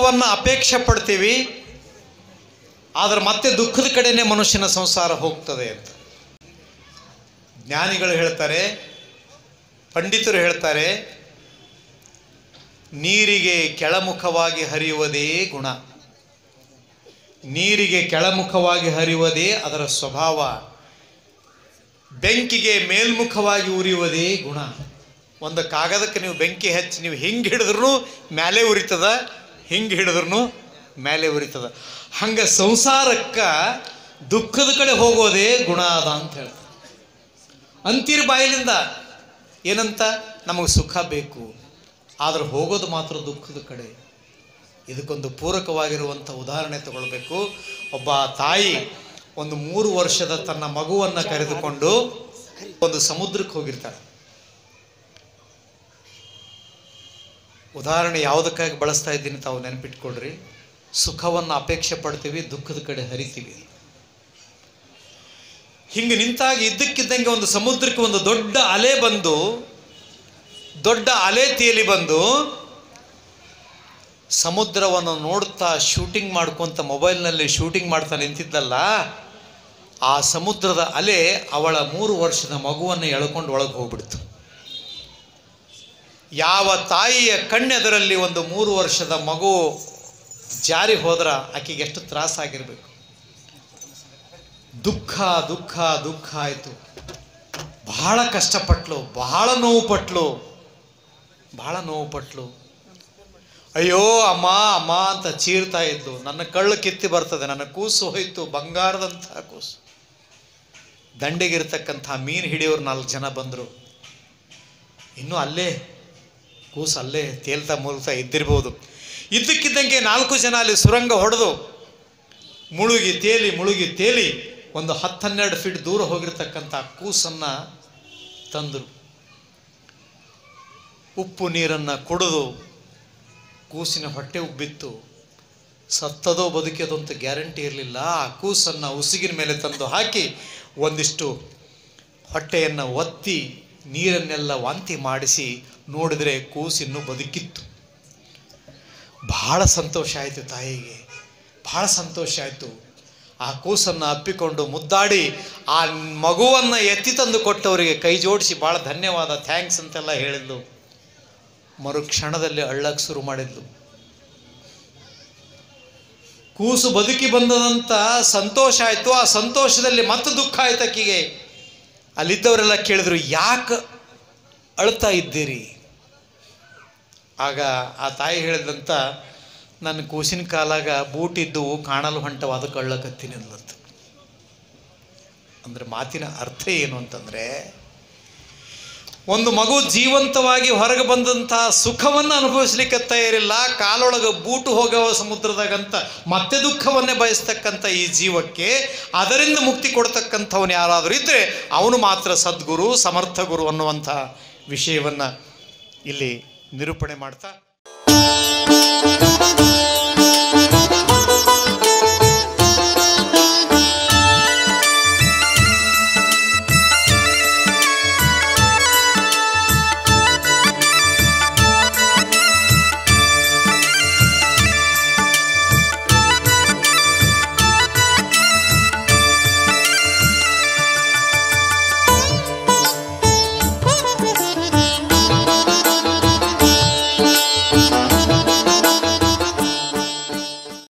ಸುಖವನ್ನು ಅಪೇಕ್ಷೆ ಪಡ್ತೀವಿ ಆದರೆ ಮತ್ತೆ ದುಃಖದ ಕಡೆನೇ ಮನುಷ್ಯನ ಸಂಸಾರ ಹೋಗ್ತದೆ ಅಂತ ಜ್ಞಾನಿಗಳು ಹೇಳ್ತಾರೆ ಪಂಡಿತರು ಹೇಳ್ತಾರೆ ನೀರಿಗೆ ಕೆಳಮುಖವಾಗಿ ಹರಿಯುವುದೇ ಗುಣ ನೀರಿಗೆ ಕೆಳಮುಖವಾಗಿ ಹರಿಯುವುದೇ ಅದರ ಸ್ವಭಾವ ಬೆಂಕಿಗೆ ಮೇಲ್ಮುಖವಾಗಿ ಉರಿಯುವುದೇ ಗುಣ ಒಂದು ಕಾಗದಕ್ಕೆ ನೀವು ಬೆಂಕಿ ಹಚ್ಚಿ ನೀವು ಹಿಂಗೆ ಹಿಡಿದ್ರೂ ಮೇಲೆ ಉರಿತದ ಹಿಂಗೆ ಹಿಡಿದ್ರೂ ಮೇಲೆ ಉರಿತದ ಹಂಗೆ ಸಂಸಾರಕ್ಕೆ ದುಃಖದ ಕಡೆ ಹೋಗೋದೇ ಗುಣ ಅದ ಅಂತ ಹೇಳ್ತಾರೆ ಅಂತೀರ್ ಬಾಯಿಲಿಂದ ಏನಂತ ನಮಗೆ ಸುಖ ಬೇಕು ಆದರೆ ಹೋಗೋದು ಮಾತ್ರ ದುಃಖದ ಕಡೆ ಇದಕ್ಕೊಂದು ಪೂರಕವಾಗಿರುವಂಥ ಉದಾಹರಣೆ ತಗೊಳ್ಬೇಕು ಒಬ್ಬ ತಾಯಿ ಒಂದು ಮೂರು ವರ್ಷದ ತನ್ನ ಮಗುವನ್ನು ಕರೆದುಕೊಂಡು ಒಂದು ಸಮುದ್ರಕ್ಕೆ ಹೋಗಿರ್ತಾಳೆ ಉದಾಹರಣೆ ಯಾವುದಕ್ಕಾಗಿ ಬಳಸ್ತಾ ಇದ್ದೀನಿ ತಾವು ನೆನಪಿಟ್ಕೊಳ್ರಿ ಸುಖವನ್ನು ಅಪೇಕ್ಷೆ ಪಡ್ತೀವಿ ದುಃಖದ ಕಡೆ ಹರಿತೀವಿ ಹಿಂಗೆ ನಿಂತಾಗ ಇದ್ದಕ್ಕಿದ್ದಂಗೆ ಒಂದು ಸಮುದ್ರಕ್ಕೆ ಒಂದು ದೊಡ್ಡ ಅಲೆ ಬಂದು ದೊಡ್ಡ ಅಲೆ ತೇಲಿ ಬಂದು ಸಮುದ್ರವನ್ನು ನೋಡ್ತಾ ಶೂಟಿಂಗ್ ಮಾಡ್ಕೊಂತ ಮೊಬೈಲ್ನಲ್ಲಿ ಶೂಟಿಂಗ್ ಮಾಡ್ತಾ ನಿಂತಿದ್ದಲ್ಲ ಆ ಸಮುದ್ರದ ಅಲೆ ಅವಳ ಮೂರು ವರ್ಷದ ಮಗುವನ್ನು ಎಳ್ಕೊಂಡು ಒಳಗೆ ಹೋಗ್ಬಿಡ್ತು ಯಾವ ತಾಯಿಯ ಕಣ್ಣೆದರಲ್ಲಿ ಒಂದು ಮೂರು ವರ್ಷದ ಮಗು ಜಾರಿ ಹೋದ್ರ ಆಕೆಗೆ ಎಷ್ಟು ತ್ರಾಸಾಗಿರ್ಬೇಕು ದುಃಖ ದುಃಖ ದುಃಖ ಆಯಿತು ಬಹಳ ಕಷ್ಟಪಟ್ಲು ಬಹಳ ನೋವು ಪಟ್ಲು ಬಹಳ ನೋವು ಪಟ್ಲು ಅಯ್ಯೋ ಅಮ್ಮ ಅಮ್ಮ ಅಂತ ಚೀರ್ತಾ ಇದ್ದು ನನ್ನ ಕಳ್ಳು ಕಿತ್ತಿ ಬರ್ತದೆ ನನ್ನ ಕೂಸು ಹೋಯ್ತು ಬಂಗಾರದಂತಹ ಕೂಸು ದಂಡೆಗಿರ್ತಕ್ಕಂಥ ಮೀನು ಹಿಡಿಯೋರು ನಾಲ್ಕು ಜನ ಬಂದರು ಇನ್ನೂ ಅಲ್ಲೇ ಕೂಸು ಅಲ್ಲೇ ತೇಲ್ತಾ ಮೂಲತಾ ಇದ್ದಿರ್ಬೋದು ಇದ್ದಕ್ಕಿದ್ದಂಗೆ ನಾಲ್ಕು ಜನ ಅಲ್ಲಿ ಸುರಂಗ ಹೊಡೆದು ಮುಳುಗಿ ತೇಲಿ ಮುಳುಗಿ ತೇಲಿ ಒಂದು ಹತ್ತು ಹನ್ನೆರಡು ಫೀಟ್ ದೂರ ಹೋಗಿರ್ತಕ್ಕಂಥ ಕೂಸನ್ನು ತಂದರು ಉಪ್ಪು ನೀರನ್ನು ಕುಡಿದು ಕೂಸಿನ ಹೊಟ್ಟೆ ಉಬ್ಬಿತ್ತು ಸತ್ತದೋ ಬದುಕಿಯದೋ ಅಂತ ಗ್ಯಾರಂಟಿ ಇರಲಿಲ್ಲ ಆ ಕೂಸನ್ನು ಉಸಿಗಿನ ಮೇಲೆ ತಂದು ಹಾಕಿ ಒಂದಿಷ್ಟು ಹೊಟ್ಟೆಯನ್ನು ಒತ್ತಿ ನೀರನ್ನೆಲ್ಲ ವಾಂತಿ ಮಾಡಿಸಿ ನೋಡಿದರೆ ಕೂಸಿನ್ನು ಬದುಕಿತ್ತು ಬಹಳ ಸಂತೋಷ ಆಯಿತು ತಾಯಿಗೆ ಬಹಳ ಸಂತೋಷ ಆಯಿತು ಆ ಕೂಸನ್ನು ಅಪ್ಪಿಕೊಂಡು ಮುದ್ದಾಡಿ ಆ ಮಗುವನ್ನು ಎತ್ತಿ ತಂದು ಕೊಟ್ಟವರಿಗೆ ಕೈ ಜೋಡಿಸಿ ಭಾಳ ಧನ್ಯವಾದ ಥ್ಯಾಂಕ್ಸ್ ಅಂತೆಲ್ಲ ಹೇಳಿದ್ಲು ಮರುಕ್ಷಣದಲ್ಲಿ ಅಳ್ಳಕ್ಕೆ ಶುರು ಮಾಡಿದ್ಲು ಕೂಸು ಬದುಕಿ ಬಂದದಂತ ಸಂತೋಷ ಆಯಿತು ಆ ಸಂತೋಷದಲ್ಲಿ ಮತ್ತೆ ದುಃಖ ಆಯ್ತು ಆಕಿಗೆ ಅಲ್ಲಿದ್ದವರೆಲ್ಲ ಕೇಳಿದ್ರು ಯಾಕೆ ಅಳ್ತಾ ಇದ್ದೀರಿ ಆಗ ಆ ತಾಯಿ ಹೇಳಿದಂತ ನನ್ನ ಕೂಸಿನ ಕಾಲಾಗ ಬೂಟಿದ್ದು ಕಾಣಲು ಹೊಂಟವ ಅದಕ್ಕೆ ಅಳ್ಳಕತ್ತೀನಿ ಅಂದ್ಲಂತ ಅಂದ್ರೆ ಮಾತಿನ ಅರ್ಥ ಏನು ಅಂತಂದ್ರೆ ಒಂದು ಮಗು ಜೀವಂತವಾಗಿ ಹೊರಗೆ ಬಂದಂತಹ ಸುಖವನ್ನು ಅನುಭವಿಸ್ಲಿಕ್ಕೆ ತಯಾರಿಲ್ಲ ಕಾಲೊಳಗೆ ಬೂಟು ಹೋಗವ ಸಮುದ್ರದಾಗಂತ ಮತ್ತೆ ದುಃಖವನ್ನೇ ಬಯಸ್ತಕ್ಕಂಥ ಈ ಜೀವಕ್ಕೆ ಅದರಿಂದ ಮುಕ್ತಿ ಕೊಡ್ತಕ್ಕಂಥವನು ಯಾರಾದರೂ ಇದ್ದರೆ ಅವನು ಮಾತ್ರ ಸದ್ಗುರು ಸಮರ್ಥ ಗುರು ಅನ್ನುವಂಥ ವಿಷಯವನ್ನು ಇಲ್ಲಿ ನಿರೂಪಣೆ ಮಾಡ್ತಾ